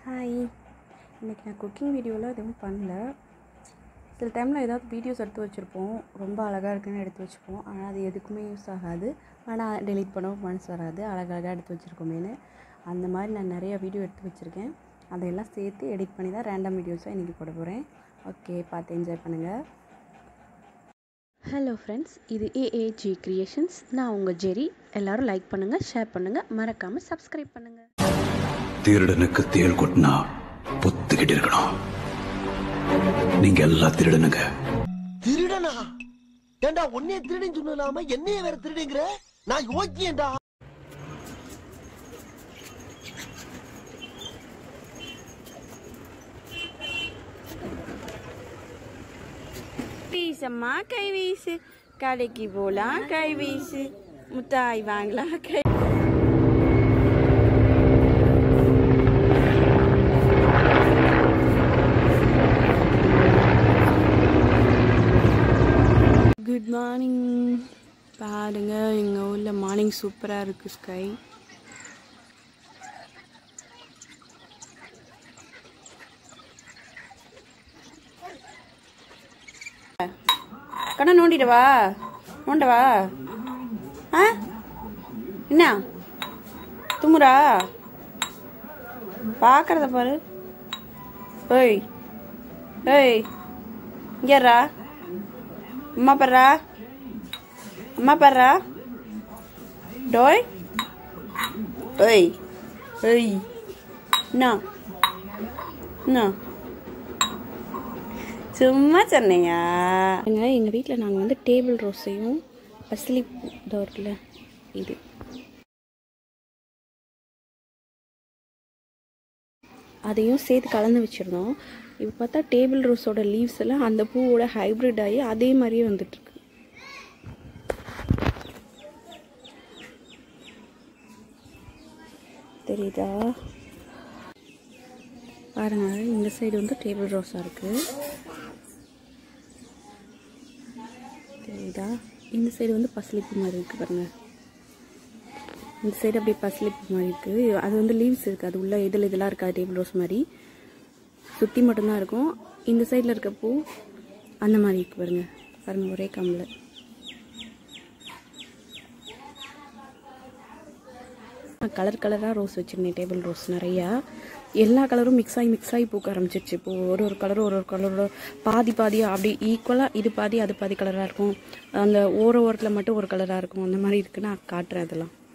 hi இன்றைக்கி நான் cooking வீடியோலாம் எதுவும் பண்ணல சில டைமில் ஏதாவது வீடியோஸ் எடுத்து வச்சுருப்போம் ரொம்ப அழகாக இருக்குன்னு எடுத்து வச்சுப்போம் ஆனால் அது எதுக்குமே யூஸ் ஆகாது ஆனால் டெலீட் பண்ணவும் மனசு வராது அழகழகாக எடுத்து வச்சுருக்கோமேனு அந்த மாதிரி நான் நிறைய வீடியோ எடுத்து வச்சுருக்கேன் அதையெல்லாம் சேர்த்து எடிட் பண்ணி தான் ரேண்டம் வீடியோஸாக இன்றைக்கி போட போகிறேன் ஓகே பார்த்து என்ஜாய் பண்ணுங்கள் ஹலோ ஃப்ரெண்ட்ஸ் இது ஏஏஜி கிரியேஷன்ஸ் நான் உங்கள் ஜெரி எல்லோரும் லைக் பண்ணுங்கள் ஷேர் பண்ணுங்கள் மறக்காமல் சப்ஸ்கிரைப் பண்ணுங்கள் திருடனுக்கு தேள் கொட்டினா பொத்துக்கிட்டு இருக்கணும் நீங்க எல்லா திருடனுங்க திருடனா ஏண்டா உன்னைய திருடன் சொல்லாம என்னைய வேற திருடுங்கிற நான் யோக்கியேண்டா வீசம்மா கை வீசு கடைக்கு போலாம் கை வீசு முட்டாய் வாங்கலாம் கை குட் மார்னிங் பாருங்க எங்கள் ஊரில் மார்னிங் சூப்பராக இருக்குது ஸ்கை கண்ணை நோண்டிடவா நோண்டவா ஆ என்ன துமுறா பார்க்கறத பாரு ஓய் ஏய் இங்கேறா அம்மா பர்றா அம்மா பர்றா டோய் ஓய் ஓய் என்ன என்ன சும்மா சொன்னையா எங்கள் வீட்டில் நாங்கள் வந்து டேபிள் ரோஸையும் பசிலி டோரில் இது அதையும் சேர்த்து கலந்து வச்சுருந்தோம் இப்போ பார்த்தா டேபிள் ரோஸோட லீவ்ஸ் எல்லாம் அந்த பூவோட ஹைப்ரிட் ஆகி அதே மாதிரியே வந்துட்டுருக்கு தெரியுதா பாருங்க இந்த சைடு வந்து டேபிள் ரோஸாக இருக்குது தெரியுதா இந்த சைடு வந்து பசலிப்பு மாதிரி இருக்குது பாருங்க இந்த சைடு அப்படியே பசலிப்பு மாதிரி இருக்குது அது வந்து லீவ்ஸ் இருக்குது அது உள்ள இதில் இதெல்லாம் இருக்காது டேபிள் ரோஸ் மாதிரி சுற்றி மட்டும்தான் இருக்கும் இந்த சைடில் இருக்க பூ அந்த மாதிரி இருக்குது பாருங்க பாருங்க ஒரே கம்மில் கலர் கலராக ரோஸ் வச்சுருந்தேன் டேபிள் ரோஸ் நிறையா எல்லா கலரும் மிக்ஸ் ஆகி மிக்ஸ் ஆகி பூக்க ஆரம்பிச்சிருச்சு இப்போ ஒரு ஒரு கலரும் ஒரு ஒரு கலரோட பாதி பாதியாக அப்படி ஈக்குவலாக இது பாதி அது பாதி கலராக இருக்கும் அந்த ஓர ஓரத்தில் மட்டும் ஒரு கலராக இருக்கும் அந்த மாதிரி இருக்குன்னு நான் காட்டுறேன் அதெல்லாம்